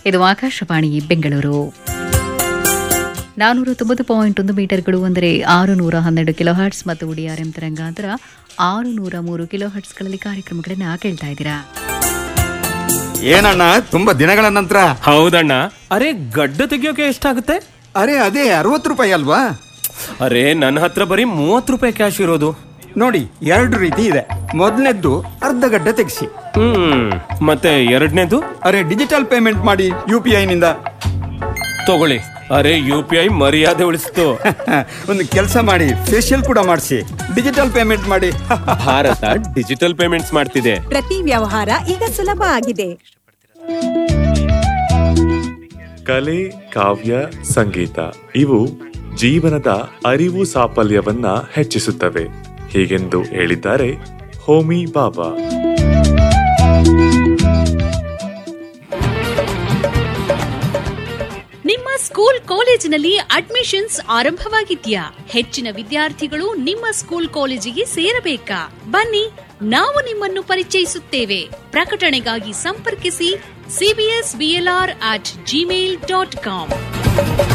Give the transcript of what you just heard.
ಇದು ಆಕಾಶವಾಣಿ ಬೆಂಗಳೂರು ನಾನೂರ ತೊಂಬತ್ತು ಪಾಯಿಂಟ್ ಒಂದು ಮೀಟರ್ಗಳು ಅಂದರೆ ಆರು ನೂರ ಹನ್ನೆರಡು ಕಿಲೋ ಹರ್ಟ್ಸ್ ಮತ್ತು ಉಡಿಆರ್ಎಂ ತರಂಗಾಂತರ ಆರು ನೂರ ಮೂರು ಕಿಲೋ ಹರ್ಟ್ಸ್ಗಳಲ್ಲಿ ಕಾರ್ಯಕ್ರಮಗಳನ್ನ ಕೇಳ್ತಾ ಇದ್ದೀರಾ ಏನಣ್ಣ ತುಂಬಾ ದಿನಗಳ ನಂತರ ಹೌದಣ್ಣ ಅರೆ ಗಡ್ಡ ತೆಗಿಯೋಕೆ ಎಷ್ಟಾಗುತ್ತೆ ಅರೆ ಅದೇ ಅರವತ್ತು ರೂಪಾಯಿ ಅಲ್ವಾ ಅರೆ ನನ್ನ ಹತ್ರ ಬರೀ ಮೂವತ್ತು ರೂಪಾಯಿ ಕ್ಯಾಶ್ ಇರೋದು ನೋಡಿ ಎರಡು ರೀತಿ ಇದೆ ಮೊದಲನೇದ್ದು ಅರ್ಧ ಗಡ್ಡೆ ತೆಗಿಸಿ ಹ್ಮ್ ಮತ್ತೆ ಎರಡನೇದು ಅರೆ ಡಿಜಿಟಲ್ ಪೇಮೆಂಟ್ ಮಾಡಿ ಯು ಪಿ ಐನಿಂದ ತಗೊಳ್ಳಿ ಅರೆ ಯು ಪಿ ಐ ಮರ್ಯಾದೆ ಉಳಿಸ್ತು ಒಂದು ಕೆಲಸ ಮಾಡಿ ಫೇಶಿಯಲ್ ಕೂಡ ಮಾಡಿಸಿ ಡಿಜಿಟಲ್ ಪೇಮೆಂಟ್ ಮಾಡಿ ಭಾರತ ಡಿಜಿಟಲ್ ಪೇಮೆಂಟ್ಸ್ ಮಾಡ್ತಿದೆ ಪ್ರತಿ ವ್ಯವಹಾರ ಈಗ ಸುಲಭ ಆಗಿದೆ ಕಲೆ ಕಾವ್ಯ ಸಂಗೀತ ಇವು ಜೀವನದ ಅರಿವು ಸಾಫಲ್ಯವನ್ನ ಹೆಚ್ಚಿಸುತ್ತವೆ ಹೀಗೆಂದು ಹೇಳಿದ್ದಾರೆ ಹೋಮಿ ಬಾಬಾ ನಿಮ್ಮ ಸ್ಕೂಲ್ ಕಾಲೇಜಿನಲ್ಲಿ ಅಡ್ಮಿಷನ್ಸ್ ಆರಂಭವಾಗಿದ್ಯಾ ಹೆಚ್ಚಿನ ವಿದ್ಯಾರ್ಥಿಗಳು ನಿಮ್ಮ ಸ್ಕೂಲ್ ಕಾಲೇಜಿಗೆ ಸೇರಬೇಕಾ ಬನ್ನಿ ನಾವು ನಿಮ್ಮನ್ನು ಪರಿಚಯಿಸುತ್ತೇವೆ ಪ್ರಕಟಣೆಗಾಗಿ ಸಂಪರ್ಕಿಸಿ CBS BLR at Gmail dot com